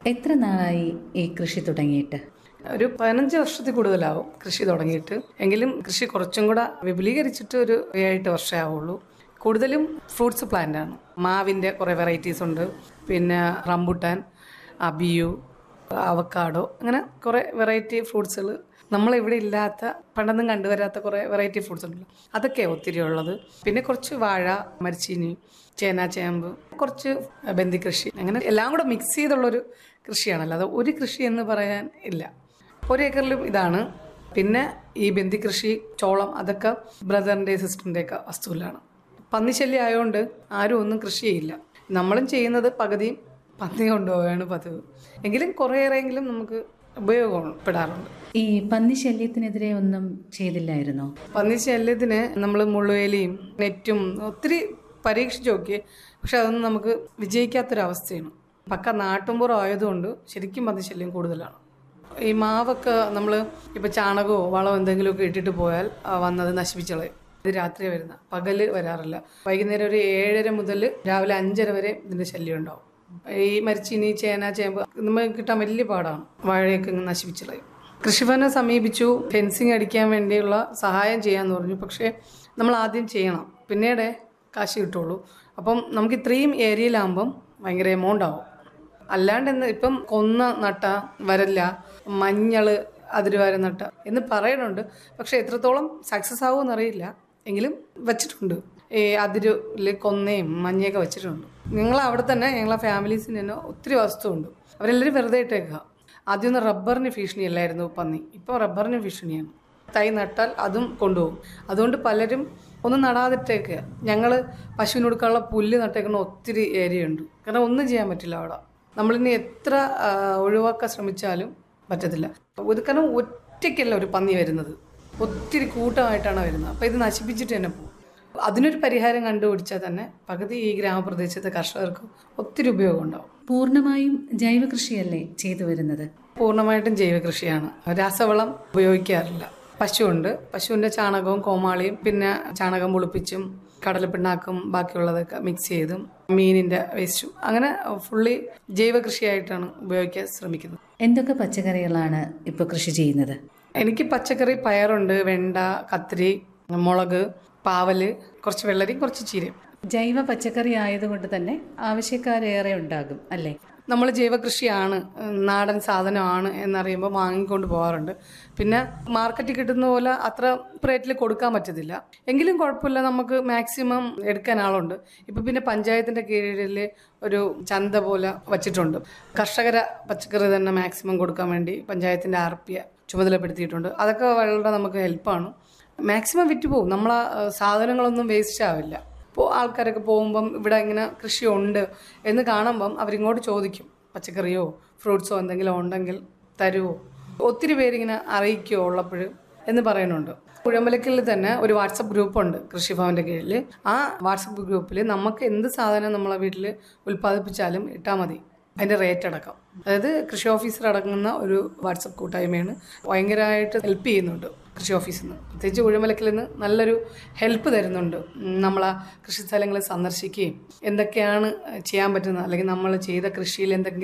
എത്ര നാളായി ഈ കൃഷി തുടങ്ങിയിട്ട് ഒരു പതിനഞ്ച് വർഷത്തിൽ കൂടുതലാവും കൃഷി തുടങ്ങിയിട്ട് എങ്കിലും കൃഷി കുറച്ചും കൂടെ വിപുലീകരിച്ചിട്ട് ഒരു ഏഴെട്ട് വർഷമേ ആവുള്ളൂ കൂടുതലും ഫ്രൂട്ട്സ് പ്ലാന്റ് ആണ് മാവിൻ്റെ കുറേ വെറൈറ്റീസ് ഉണ്ട് പിന്നെ റംബുട്ടാൻ അബിയു അവക്കാഡോ അങ്ങനെ കുറേ വെറൈറ്റി ഫ്രൂട്ട്സുകൾ നമ്മളിവിടെ ഇല്ലാത്ത പണ്ടൊന്നും കണ്ടുവരാത്ത കുറേ വെറൈറ്റി ഫ്രൂട്ട്സ് ഉണ്ടല്ലോ അതൊക്കെയാണ് ഒത്തിരി ഉള്ളത് പിന്നെ കുറച്ച് വാഴ മരിച്ചീനി ചേന ചേമ്പ് കുറച്ച് ബന്ദി കൃഷി അങ്ങനെ എല്ലാം കൂടെ മിക്സ് ചെയ്തുള്ളൊരു കൃഷിയാണല്ലോ അത് ഒരു കൃഷി എന്ന് പറയാൻ ഇല്ല ഒരു ഏക്കറിലും ഇതാണ് പിന്നെ ഈ ബന്ദി കൃഷി ചോളം അതൊക്കെ ബ്രദറിൻ്റെ സിസ്റ്ററിൻ്റെ ഒക്കെ വസ്തുവിലാണ് പന്നിശല്യം ആയതുകൊണ്ട് ആരും ഒന്നും കൃഷി ചെയ്യില്ല നമ്മളും ചെയ്യുന്നത് പകുതിയും പന്നി കൊണ്ടുപോവുകയാണ് പതിവ് എങ്കിലും കുറേയേറെങ്കിലും നമുക്ക് ഉപയോഗപ്പെടാറുണ്ട് ഈ പന്നി ശല്യത്തിനെതിരെ ഒന്നും ചെയ്തില്ലായിരുന്നോ പന്നി ശല്യത്തിന് നമ്മൾ മുള്ളുവേലിയും നെറ്റും ഒത്തിരി പരീക്ഷിച്ച് നോക്കി പക്ഷെ അതൊന്നും നമുക്ക് വിജയിക്കാത്തൊരവസ്ഥയാണ് പക്ക നാട്ടുമ്പുറം ആയതുകൊണ്ട് ശരിക്കും പന്നി ശല്യം കൂടുതലാണ് ഈ മാവൊക്കെ നമ്മൾ ഇപ്പോൾ ചാണകമോ വളമോ എന്തെങ്കിലുമൊക്കെ ഇട്ടിട്ട് പോയാൽ ആ, വന്നത് നശിപ്പിച്ചളയും ഇത് രാത്രി വരുന്ന പകല് വരാറില്ല വൈകുന്നേരം ഒരു ഏഴര മുതൽ രാവിലെ അഞ്ചര വരെ ഇതിൻ്റെ ശല്യം ഉണ്ടാവും ഈ മരിച്ചിനി ചേന ചേമ്പ് നമുക്ക് കിട്ടാൻ വലിയ പാടാണ് വാഴയൊക്കെ ഇങ്ങ് നശിപ്പിച്ചളയും കൃഷിഭവനെ സമീപിച്ചു ഫെൻസിങ് അടിക്കാൻ വേണ്ടിയുള്ള സഹായം ചെയ്യാന്ന് പറഞ്ഞു പക്ഷേ നമ്മൾ ആദ്യം ചെയ്യണം പിന്നീട് കാശ് കിട്ടുള്ളൂ അപ്പം നമുക്ക് ഇത്രയും ഏരിയയിലാകുമ്പം ഭയങ്കര എമൗണ്ട് ആവും അല്ലാണ്ട് എന്ന് ഇപ്പം കൊന്ന നട്ട വരല്ല മഞ്ഞള് അതിരുവാര നട്ട എന്ന് പറയുന്നുണ്ട് പക്ഷെ എത്രത്തോളം സക്സസ് ആവുമെന്ന് അറിയില്ല എങ്കിലും വെച്ചിട്ടുണ്ട് ഈ അതിരില് കൊന്നയും മഞ്ഞയൊക്കെ വെച്ചിട്ടുണ്ട് ഞങ്ങൾ അവിടെ തന്നെ ഞങ്ങളെ ഫാമിലീസിന് തന്നെ ഒത്തിരി വസ്തുണ്ട് അവരെല്ലാവരും വെറുതെ ഇട്ടേക്കുക ആദ്യമൊന്നും റബ്ബറിന് ഭീഷണിയല്ലായിരുന്നു പന്നി ഇപ്പോൾ റബ്ബറിന് ഭീഷണിയാണ് തൈ നട്ടാൽ അതും കൊണ്ടുപോകും അതുകൊണ്ട് പലരും ഒന്നും നടാതിട്ടേക്കുക ഞങ്ങൾ പശുവിന് കൊടുക്കാനുള്ള പുല്ല് നട്ടേക്കുന്ന ഒത്തിരി ഏരിയ ഉണ്ട് കാരണം ഒന്നും ചെയ്യാൻ പറ്റില്ല അവിടെ നമ്മളിനി എത്ര ആ, ഒഴിവാക്കാൻ ശ്രമിച്ചാലും പറ്റത്തില്ല ഇത് കാരണം ഒറ്റയ്ക്കല്ല ഒരു പന്നി വരുന്നത് ഒത്തിരി കൂട്ടമായിട്ടാണ് വരുന്നത് അപ്പോൾ ഇത് നശിപ്പിച്ചിട്ട് തന്നെ പോകും അതിനൊരു പരിഹാരം കണ്ടുപിടിച്ചാൽ തന്നെ പകുതി ഈ ഗ്രാമപ്രദേശത്തെ കർഷകർക്ക് ഒത്തിരി ഉപയോഗം ഉണ്ടാവും പൂർണ്ണമായും ജൈവ കൃഷിയല്ലേ ചെയ്തു വരുന്നത് പൂർണ്ണമായിട്ടും ജൈവ കൃഷിയാണ് രാസവളം ഉപയോഗിക്കാറില്ല പശുവുണ്ട് പശുവിൻ്റെ ചാണകവും കോമാളിയും പിന്നെ ചാണകം പുളിപ്പിച്ചും കടലപ്പിണ്ണാക്കും ബാക്കിയുള്ളതൊക്കെ മിക്സ് ചെയ്തും മീനിൻ്റെ വേസ്റ്റും അങ്ങനെ ഫുള്ളി ജൈവ കൃഷിയായിട്ടാണ് ഉപയോഗിക്കാൻ ശ്രമിക്കുന്നത് എന്തൊക്കെ പച്ചക്കറികളാണ് ഇപ്പോൾ കൃഷി ചെയ്യുന്നത് എനിക്ക് പച്ചക്കറി പയറുണ്ട് വെണ്ട കത്തിരി മുളക് പാവല് കുറച്ച് വെള്ളരി കുറച്ച് ചീരയും ജൈവ പച്ചക്കറി ആയതുകൊണ്ട് തന്നെ ആവശ്യക്കാരേറെ ഉണ്ടാകും അല്ലേ നമ്മൾ ജൈവകൃഷിയാണ് ഉം, നാടൻ സാധനമാണ് എന്നറിയുമ്പോൾ വാങ്ങിക്കൊണ്ട് പോകാറുണ്ട് പിന്നെ മാർക്കറ്റിൽ കിട്ടുന്ന പോലെ അത്ര റേറ്റിൽ കൊടുക്കാൻ പറ്റത്തില്ല എങ്കിലും കുഴപ്പമില്ല നമുക്ക് മാക്സിമം എടുക്കാൻ ആളുണ്ട് ഇപ്പം പിന്നെ പഞ്ചായത്തിൻ്റെ കീഴിൽ ഒരു ചന്ത പോലെ വച്ചിട്ടുണ്ട് കർഷകര പച്ചക്കറി തന്നെ മാക്സിമം കൊടുക്കാൻ വേണ്ടി പഞ്ചായത്തിൻ്റെ ആർ പി ചുമതലപ്പെടുത്തിയിട്ടുണ്ട് അതൊക്കെ വളരെ നമുക്ക് ഹെൽപ്പാണ് മാക്സിമം വിറ്റ് പോകും നമ്മളെ ആ, സാധനങ്ങളൊന്നും വേസ്റ്റ് ആവില്ല ഇപ്പോൾ ആൾക്കാരൊക്കെ പോകുമ്പം ഇവിടെ ഇങ്ങനെ കൃഷിയുണ്ട് എന്ന് കാണുമ്പം അവരിങ്ങോട്ട് ചോദിക്കും പച്ചക്കറിയോ ഫ്രൂട്ട്സോ എന്തെങ്കിലും ഉണ്ടെങ്കിൽ തരുമോ ഒത്തിരി പേരിങ്ങനെ അറിയിക്കുമോ ഉള്ളപ്പോൾ എന്ന് പറയുന്നുണ്ട് കുഴമ്പലക്കിൽ തന്നെ ഒരു വാട്സപ്പ് ഗ്രൂപ്പുണ്ട് കൃഷിഭവന്റെ കീഴിൽ ആ വാട്സപ്പ് ഗ്രൂപ്പിൽ നമുക്ക് എന്ത് സാധനം നമ്മളെ വീട്ടിൽ ഉൽപ്പാദിപ്പിച്ചാലും ഇട്ടാൽ മതി അതിൻ്റെ റേറ്റ് അടക്കം അതായത് കൃഷി ഓഫീസർ അടങ്ങുന്ന ഒരു വാട്സപ്പ് കൂട്ടായ്മയാണ് ഭയങ്കരമായിട്ട് ഹെൽപ്പ് ചെയ്യുന്നുണ്ട് കൃഷി ഓഫീസിൽ നിന്ന് പ്രത്യേകിച്ച് ഉഴമലക്കിൽ നിന്ന് നല്ലൊരു ഹെൽപ്പ് തരുന്നുണ്ട് ഉം, നമ്മളെ കൃഷി സ്ഥലങ്ങൾ സന്ദർശിക്കുകയും എന്തൊക്കെയാണ് ചെയ്യാൻ പറ്റുന്നത് അല്ലെങ്കിൽ നമ്മൾ ചെയ്ത കൃഷിയിൽ എന്തെങ്കിലും